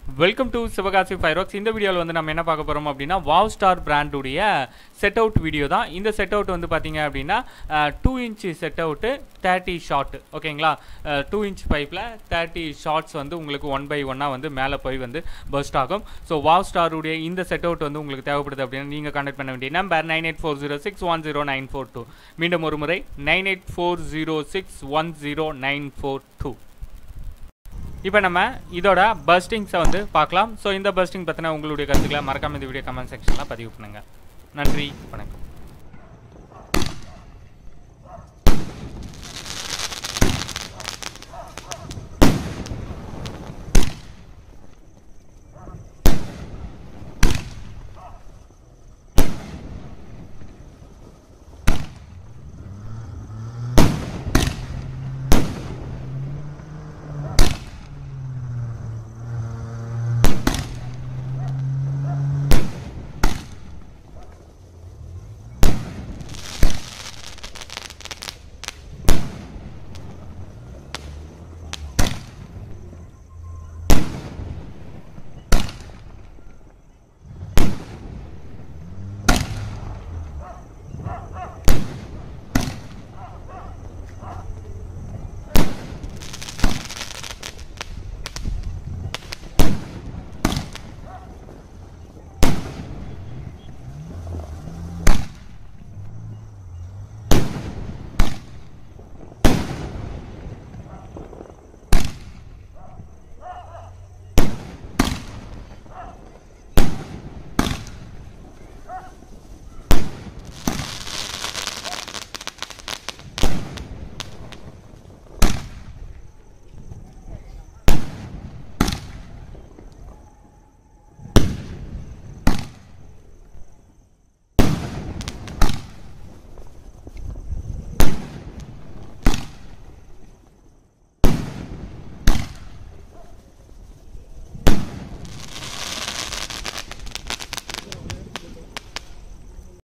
welcome to Sivakasi ஃபைரோக்ஸ் இந்த வீடியோவில் வந்து நம்ம என்ன பார்க்க போகிறோம் அப்படின்னா வாவ் ஸ்டார் பிராண்டுடைய செட் அவுட் வீடியோ தான் இந்த செட் அவுட் வந்து பார்த்தீங்க அப்படின்னா two inch set out thirty shot ஓகேங்களா டூ இன்ச் பைப்பில் தேர்ட்டி ஷார்ட்ஸ் வந்து உங்களுக்கு ஒன் பை ஒன்னாக வந்து மேலே போய் வந்து பர்ஸ்ட் ஆகும் ஸோ வாவ் ஸ்டாருடைய இந்த செட் அவுட் வந்து உங்களுக்கு தேவைப்படுது அப்படின்னா நீங்கள் கான்டாக்ட் பண்ண வேண்டிய number nine eight four zero six one zero nine four two மீண்டும் ஒரு முறை nine eight four zero six one zero nine four two இப்போ நம்ம இதோட பர்ஸ்டிங்ஸை வந்து பார்க்கலாம் ஸோ இந்த பர்ஸ்டிங் பற்றின உங்களுடைய கருத்துக்களை மறக்காம இந்த வீடியோ கமெண்ட் செக்ஷனில் பதிவு பண்ணுங்கள் நன்றி வணக்கம்